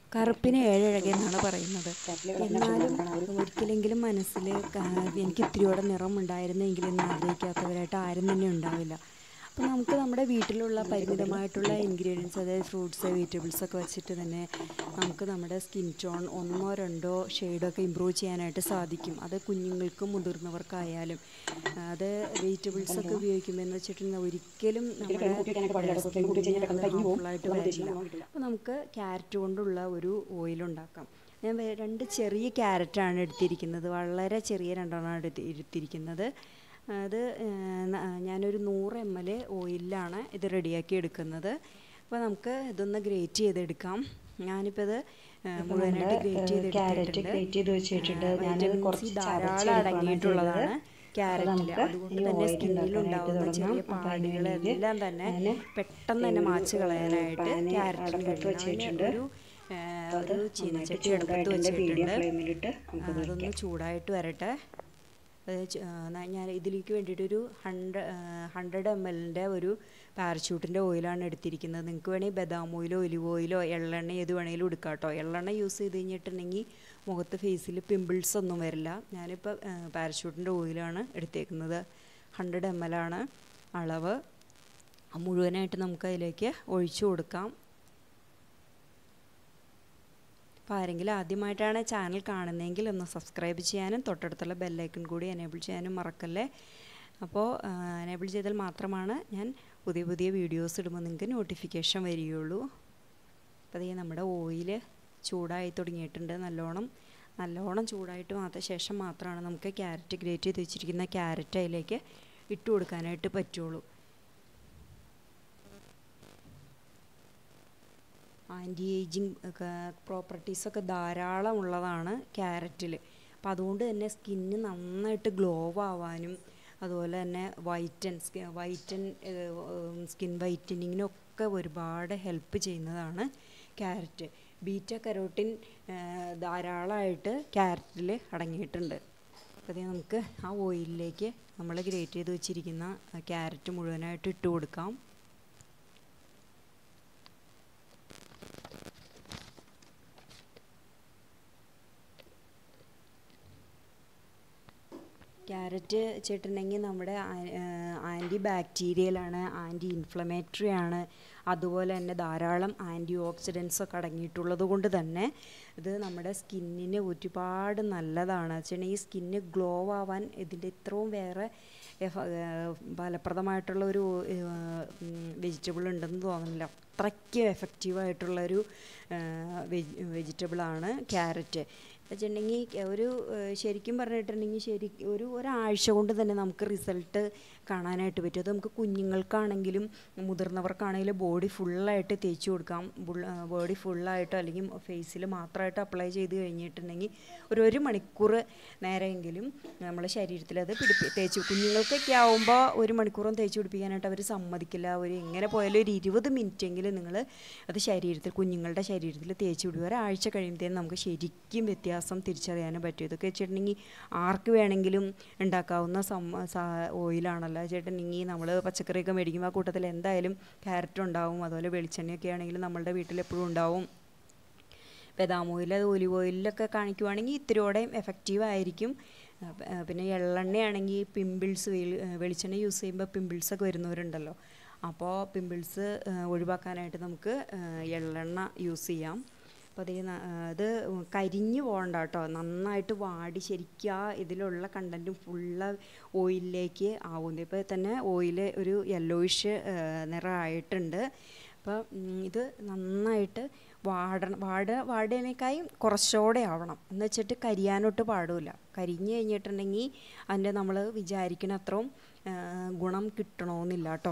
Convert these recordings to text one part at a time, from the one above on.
കറുപ്പിന് ഏഴഴകെ എന്നാണ് പറയുന്നത് എന്നാലും ഒരിക്കലെങ്കിലും മനസ്സിൽ എനിക്ക് ഇത്തിരിയോടെ നിറം ഉണ്ടായിരുന്നെങ്കിൽ എന്ന് ആഗ്രഹിക്കാത്തവരായിട്ട് ആരും തന്നെ ഉണ്ടാവില്ല അപ്പോൾ നമുക്ക് നമ്മുടെ വീട്ടിലുള്ള പരിമിതമായിട്ടുള്ള ഇൻഗ്രീഡിയൻസ് അതായത് ഫ്രൂട്ട്സ് വെജിറ്റബിൾസ് ഒക്കെ വെച്ചിട്ട് തന്നെ നമുക്ക് നമ്മുടെ സ്കിൻ ടോൺ ഒന്നോ രണ്ടോ ഷെയ്ഡൊക്കെ ഇമ്പ്രൂവ് ചെയ്യാനായിട്ട് സാധിക്കും അത് കുഞ്ഞുങ്ങൾക്കും മുതിർന്നവർക്കായാലും അത് വെജിറ്റബിൾസ് ഒക്കെ ഉപയോഗിക്കുമ്പോൾ എന്ന് വെച്ചിട്ടുണ്ടെങ്കിൽ ഒരിക്കലും നമ്മുടെ ഹാർമ്ഫുള്ളായിട്ട് വരില്ല അപ്പോൾ നമുക്ക് ക്യാരറ്റ് കൊണ്ടുള്ള ഒരു ഓയിൽ ഉണ്ടാക്കാം ഞാൻ വേ- രണ്ട് ചെറിയ ക്യാരറ്റാണ് എടുത്തിരിക്കുന്നത് വളരെ ചെറിയ രണ്ടെണ്ണമാണ് എടുത്തി എടുത്തിരിക്കുന്നത് അത് ഏഹ്, ന- ഞാനൊരു നൂറ് എം എൽ ഓയിലാണ് ഇത് റെഡിയാക്കി എടുക്കുന്നത് അപ്പോൾ നമുക്ക് ഇതൊന്ന് ഗ്രേറ്റ് ചെയ്തെടുക്കാം ഞാനിപ്പോൾ ഇത് ഏഹ്, മുഴുവനായിട്ട് ഗ്രേറ്റ് ക്യാരറ്റ് ഗ്രേറ്റ് ചെയ്ത് വെച്ചിട്ടുണ്ട് ഞാനത് വൈറ്റമിൻ സി കുറച്ച് ധാരാളം അടങ്ങിയിട്ടുള്ളതാണ് ക്യാരറ്റിൽ അതുകൊണ്ട് തന്നെ സ്കിന്നിൽ ഉണ്ടാകുന്ന ചെറിയ പാടുകളെല്ലാം തന്നെ പെട്ടെന്ന് തന്നെ മാച്ച് കളയാനായിട്ട് ക്യാരറ്റ് വെച്ചിട്ടുണ്ട് ഒരു ഏഹ്, ഒരു ചീനച്ചട്ടി അടുപ്പത്ത് വെച്ചിട്ടുണ്ട് ഫ്ലെയിമിലിട്ട് ആ, അതൊന്ന് ചൂടായിട്ട് വരട്ടെ അത് ച- ആ, ന- ഞാൻ ഇതിലേക്ക് വേണ്ടിയിട്ട് ഒരു ഹൺഡ്രഡ് ഹൺഡ്രഡ് എം എല്ലിൻ്റെ ഒരു പാരച്യൂട്ടിൻ്റെ ഓയിലാണ് എടുത്തിരിക്കുന്നത് നിങ്ങൾക്ക് വേണമെങ്കിൽ ബദാം ഓയിലോ ഒലിവ് ഓയിലോ എള്ളെണ്ണ ഏത് വേണമെങ്കിലും എടുക്കാം കേട്ടോ എള്ളെണ്ണ യൂസ് ചെയ്ത് കഴിഞ്ഞിട്ടുണ്ടെങ്കിൽ മുഖത്ത് ഫേസിൽ പിമ്പിൾസ് ഒന്നും വരില്ല ഞാനിപ്പോൾ പാരച്യൂട്ടിൻ്റെ ഓയിലാണ് എടുത്തേക്കുന്നത് ഹൺഡ്രഡ് എം എൽ ആണ് അളവ് ആ മുഴുവനായിട്ട് നമുക്ക് അതിലേക്ക് ഒഴിച്ചു കൊടുക്കാം അപ്പോൾ ആരെങ്കിലും ആദ്യമായിട്ടാണ് ചാനൽ കാണുന്നതെങ്കിൽ ഒന്ന് സബ്സ്ക്രൈബ് ചെയ്യാനും തൊട്ടടുത്തുള്ള ബെല്ലൈക്കൺ കൂടി എനേബിൾ ചെയ്യാനും മറക്കല്ലേ അപ്പോൾ എനേബിൾ ചെയ്താൽ മാത്രമാണ് ഞാൻ പുതിയ പുതിയ വീഡിയോസ് ഇടുമ്പോൾ നിങ്ങൾക്ക് നോട്ടിഫിക്കേഷൻ വരികയുള്ളൂ അപ്പോൾ അതേ നമ്മുടെ ഓയിൽ ചൂടായി തുടങ്ങിയിട്ടുണ്ട് നല്ലോണം നല്ലോണം ചൂടായിട്ട് മാത്രം ശേഷം മാത്രമാണ് നമുക്ക് ക്യാരറ്റ് ഗ്രേറ്റ് ചെയ്ത് വെച്ചിരിക്കുന്ന ക്യാരറ്റ് അതിലേക്ക് ഇട്ട് കൊടുക്കാനായിട്ട് പറ്റുള്ളൂ ആൻറ്റി ഏജിങ് പ്രോപ്പർട്ടീസൊക്കെ ധാരാളം ഉള്ളതാണ് ക്യാരറ്റിൽ അപ്പോൾ അതുകൊണ്ട് തന്നെ സ്കിന്ന് നന്നായിട്ട് ഗ്ലോ ആവാനും അതുപോലെ തന്നെ വൈറ്റൻ വൈറ്റൻ സ്കിൻ വൈറ്റനിങ്ങിനൊക്കെ ഒരുപാട് ഹെൽപ്പ് ചെയ്യുന്നതാണ് ക്യാരറ്റ് ബീറ്റ കരോട്ടിൻ ധാരാളമായിട്ട് ക്യാരറ്റിൽ അടങ്ങിയിട്ടുണ്ട് അപ്പോൾ അത് നമുക്ക് ആ ഓയിലിലേക്ക് നമ്മൾ ഗ്രേറ്റ് ചെയ്ത് വെച്ചിരിക്കുന്ന ക്യാരറ്റ് മുഴുവനായിട്ട് ഇട്ട് കൊടുക്കാം ക്യാരറ്റ് വെച്ചിട്ടുണ്ടെങ്കിൽ നമ്മുടെ ആൻറ്റി ബാക്ടീരിയലാണ് ആൻറ്റി ഇൻഫ്ലമേറ്ററി ആണ് അതുപോലെ തന്നെ ധാരാളം ആൻറ്റി ഓക്സിഡൻസ് ഒക്കെ അടങ്ങിയിട്ടുള്ളത് കൊണ്ട് തന്നെ ഇത് നമ്മുടെ സ്കിന്നിന് ഒരുപാട് നല്ലതാണ് വെച്ചിട്ടുണ്ടെങ്കിൽ സ്കിന്ന് ഗ്ലോ ആവാൻ ഇതിൻ്റെ ഇത്രയും വേറെ എഫ- ഏഹ് ഫലപ്രദമായിട്ടുള്ള ഒരു വെജിറ്റബിൾ ഉണ്ടെന്ന് തോന്നുന്നില്ല അത്രയ്ക്ക് എഫക്റ്റീവായിട്ടുള്ളൊരു വെജിറ്റബിളാണ് ക്യാരറ്റ് വെച്ചിട്ടുണ്ടെങ്കിൽ ഒരു ഏഹ് ശരിക്കും പറഞ്ഞിട്ടുണ്ടെങ്കിൽ ശരി ഒരു ഒരാഴ്ച കൊണ്ട് തന്നെ നമുക്ക് റിസൾട്ട് കാണാനായിട്ട് പറ്റും അത് നമുക്ക് കുഞ്ഞുങ്ങൾക്കാണെങ്കിലും മുതിർന്നവർക്കാണെങ്കിലും ബോഡി ഫുള്ളായിട്ട് തേച്ച് കൊടുക്കാം ബോഡി ഫുള്ളായിട്ടോ അല്ലെങ്കിൽ ഫേസിൽ മാത്രമായിട്ട് അപ്ലൈ ചെയ്ത് കഴിഞ്ഞിട്ടുണ്ടെങ്കിൽ ഒരു ഒരു മണിക്കൂർ നേരമെങ്കിലും നമ്മുടെ ശരീരത്തിൽ അത് പിടിപ്പി തേച്ച് കുഞ്ഞുങ്ങൾക്കൊക്കെ ആവുമ്പോൾ ഒരു മണിക്കൂറും തേച്ച് പിടിപ്പിക്കാനായിട്ട് അവർ സമ്മതിക്കില്ല ഒരു എങ്ങനെ പോയാലും ഒരു ഇരുപത് മിനിറ്റെങ്കിലും നിങ്ങൾ അത് ശരീരത്തിൽ കുഞ്ഞുങ്ങളുടെ ശരീരത്തിൽ തേച്ച് പിടിക്കുക ഒരാഴ്ച കഴിയുമ്പോഴത്തേനും നമുക്ക് ശരിക്കും വ്യത്യാസം തിരിച്ചറിയാനും പറ്റും ഇതൊക്കെ വെച്ചിട്ടുണ്ടെങ്കിൽ ആർക്ക് വേണമെങ്കിലും ഉണ്ടാക്കാവുന്ന സമ്മ സാ- ഓയിലാണല്ലോ ചേട്ടനെങ്കിൽ നമ്മൾ പച്ചക്കറിയൊക്കെ മേടിക്കുമ്പോൾ ആ കൂട്ടത്തിൽ എന്തായാലും ക്യാരറ്റ് ഉണ്ടാവും അതുപോലെ വെളിച്ചെണ്ണയൊക്കെ ആണെങ്കിലും നമ്മളുടെ വീട്ടിൽ എപ്പോഴും ഉണ്ടാവും ബദാം ഓയിൽ ഒലിവ് ഓയിലൊക്കെ കാണിക്കുവാണെങ്കിൽ ഇത്തിരിയോടെയും എഫക്റ്റീവ് ആയിരിക്കും ആ, പ- ആ, പിന്നെ എള്ളെണ്ണയാണെങ്കിൽ പിമ്പിൾസ് വെളിച്ചെണ്ണ യൂസ് ചെയ്യുമ്പോൾ പിമ്പിൾസൊക്കെ വരുന്നവരുണ്ടല്ലോ അപ്പോൾ പിമ്പിൾസ് ഒഴിവാക്കാനായിട്ട് നമുക്ക് ആ, എള്ളെണ്ണ യൂസ് ചെയ്യാം അപ്പോൾ അതേ അത് കരിഞ്ഞു പോകണ്ട കേട്ടോ നന്നായിട്ട് വാടി ശരിക്കും ആ ഇതിലുള്ള കണ്ടൻറ്റും ഫുള്ള് ഓയിലിലേക്ക് ആവുന്നു ഇപ്പോൾ തന്നെ ഓയിൽ ഒരു യെല്ലോയിഷ് നിറമായിട്ടുണ്ട് അപ്പോൾ ഇത് നന്നായിട്ട് വാടണം വാട വാടേനേക്കായും കുറച്ചുകൂടെ ആവണം എന്ന് വെച്ചിട്ട് കരിയാനൊട്ട് പാടില്ല കരിഞ്ഞ് കഴിഞ്ഞിട്ടുണ്ടെങ്കിൽ അതിൻ്റെ നമ്മൾ വിചാരിക്കുന്ന അത്രയും ആ, ഗുണം കിട്ടണമെന്നില്ല കേട്ടോ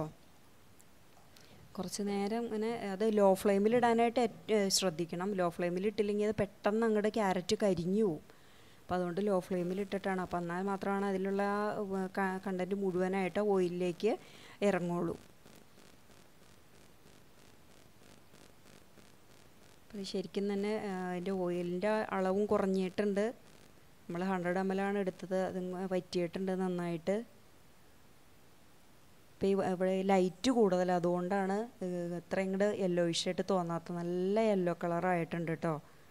കുറച്ച് നേരം ഇങ്ങനെ അത് ലോ ഫ്ലെയിമിൽ ഇടാനായിട്ട് ഏറ്റ- ശ്രദ്ധിക്കണം ലോ ഫ്ലെയിമിൽ ഇട്ടില്ലെങ്കിൽ അത് പെട്ടെന്ന് അങ്ങോട്ട് ക്യാരറ്റ് കരിഞ്ഞു പോവും അപ്പോൾ അതുകൊണ്ട് ലോ ഫ്ലെയിമിൽ ഇട്ടിട്ടാണ് അപ്പോൾ എന്നാൽ മാത്രമാണ് അതിലുള്ള കണ്ടൻറ്റ് മുഴുവനായിട്ട് ഓയിലിലേക്ക് ഇറങ്ങുള്ളൂ അപ്പോൾ ഇത് ശരിക്കും തന്നെ ആ, അതിൻ്റെ ഓയിലിൻ്റെ അളവും കുറഞ്ഞിട്ടുണ്ട് നമ്മൾ ഹൺഡ്രഡ് എം എൽ ആണ് എടുത്തത് അത് പറ്റിയിട്ടുണ്ട് നന്നായിട്ട് ഇപ്പോൾ ഈ ഇവിടെ ലൈറ്റ് കൂടുതൽ അതുകൊണ്ടാണ് ഇത്ര ഇങ്ങോട്ട് യെല്ലോയിഷ് ആയിട്ട് തോന്നാത്ത നല്ല യെല്ലോ കളറായിട്ടുണ്ട് കേട്ടോ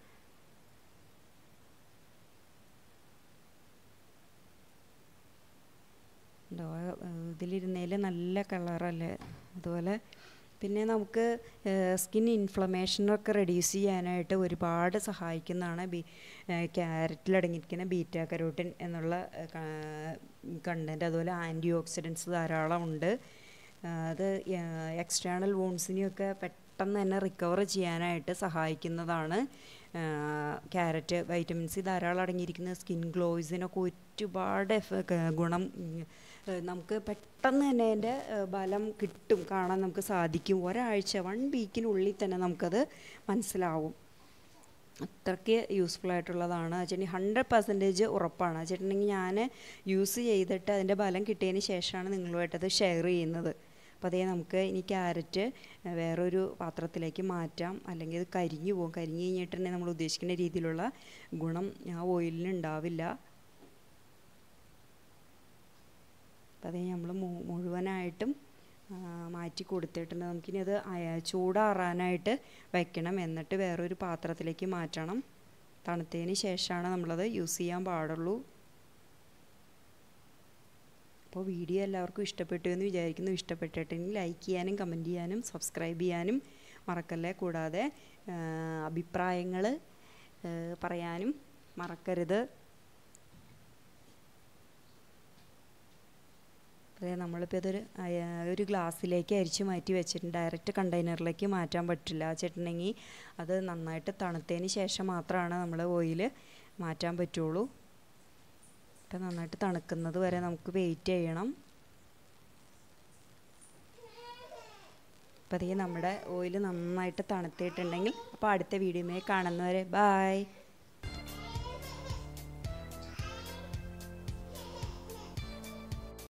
ഉണ്ടോ ഇതിലിരുന്നതിൽ നല്ല കളറല്ലേ അതുപോലെ പിന്നെ നമുക്ക് സ്കിൻ ഇൻഫ്ലമേഷനൊക്കെ റെഡ്യൂസ് ചെയ്യാനായിട്ട് ഒരുപാട് സഹായിക്കുന്നതാണ് ബി ക്യാരറ്റിൽ അടങ്ങിയിരിക്കുന്ന ബീറ്റ കരോട്ടിൻ എന്നുള്ള കണ്ടൻറ്റ് അതുപോലെ ആൻറ്റി ഓക്സിഡൻസ് ധാരാളം ഉണ്ട് അത് എക്സ്റ്റേണൽ വോൺസിനെയൊക്കെ പെട്ടെന്ന് തന്നെ റിക്കവർ ചെയ്യാനായിട്ട് സഹായിക്കുന്നതാണ് ക്യാരറ്റ് വൈറ്റമിൻ സി ധാരാളം അടങ്ങിയിരിക്കുന്ന സ്കിൻ ഗ്ലോയ്സിനൊക്കെ ഒരുപാട് ഗുണം നമുക്ക് പെട്ടെന്ന് തന്നെ അതിൻ്റെ ബലം കിട്ടും കാണാൻ നമുക്ക് സാധിക്കും ഒരാഴ്ച വൺ വീക്കിനുള്ളിൽ തന്നെ നമുക്കത് മനസ്സിലാവും അത്രയ്ക്ക് യൂസ്ഫുൾ ആയിട്ടുള്ളതാണ് ചേട്ടൻ ഹൺഡ്രഡ് പെർസെൻറ്റേജ് ഉറപ്പാണ് ചേട്ടനെങ്കിൽ ഞാൻ യൂസ് ചെയ്തിട്ട് അതിൻ്റെ ബലം കിട്ടിയതിന് ശേഷമാണ് നിങ്ങളുമായിട്ടത് ഷെയർ ചെയ്യുന്നത് അപ്പോൾ അതേ നമുക്ക് ഇനി ക്യാരറ്റ് വേറൊരു പാത്രത്തിലേക്ക് മാറ്റാം അല്ലെങ്കിൽ ഇത് കരിഞ്ഞു പോകും കരിഞ്ഞു കഴിഞ്ഞിട്ടുണ്ടെങ്കിൽ നമ്മൾ ഉദ്ദേശിക്കുന്ന രീതിയിലുള്ള ഗുണം ആ ഓയിലിന് ഉണ്ടാവില്ല അപ്പോൾ അതേ നമ്മൾ മുഴുവനായിട്ടും മാറ്റി കൊടുത്തിട്ടുണ്ട് നമുക്കിനി അത് ചൂടാറാനായിട്ട് വെക്കണം എന്നിട്ട് വേറൊരു പാത്രത്തിലേക്ക് മാറ്റണം തണുത്തതിന് ശേഷമാണ് നമ്മളത് യൂസ് ചെയ്യാൻ പാടുള്ളൂ അപ്പോൾ വീഡിയോ എല്ലാവർക്കും ഇഷ്ടപ്പെട്ടു എന്ന് വിചാരിക്കുന്നു ഇഷ്ടപ്പെട്ടിട്ടുണ്ടെങ്കിൽ ലൈക്ക് ചെയ്യാനും കമൻറ്റ് ചെയ്യാനും സബ്സ്ക്രൈബ് ചെയ്യാനും മറക്കല്ലേ കൂടാതെ അഭിപ്രായങ്ങൾ പറയാനും മറക്കരുത് അതെ നമ്മളിപ്പോൾ ഇതൊരു ഒരു ഗ്ലാസ്സിലേക്ക് അരിച്ച് മാറ്റി വെച്ചിട്ടുണ്ട് ഡയറക്റ്റ് കണ്ടെയ്നറിലേക്ക് മാറ്റാൻ പറ്റില്ല വെച്ചിട്ടുണ്ടെങ്കിൽ അത് നന്നായിട്ട് തണുത്തതിന് ശേഷം മാത്രമാണ് നമ്മൾ ഓയിൽ മാറ്റാൻ പറ്റുള്ളൂ ഇപ്പം നന്നായിട്ട് തണുക്കുന്നത് വരെ നമുക്ക് വെയിറ്റ് ചെയ്യണം അപ്പോൾ അതേ നമ്മുടെ ഓയിൽ നന്നായിട്ട് തണുത്തിട്ടുണ്ടെങ്കിൽ അപ്പോൾ അടുത്ത വീഡിയോയിൽ കാണുന്നവരെ ബായ്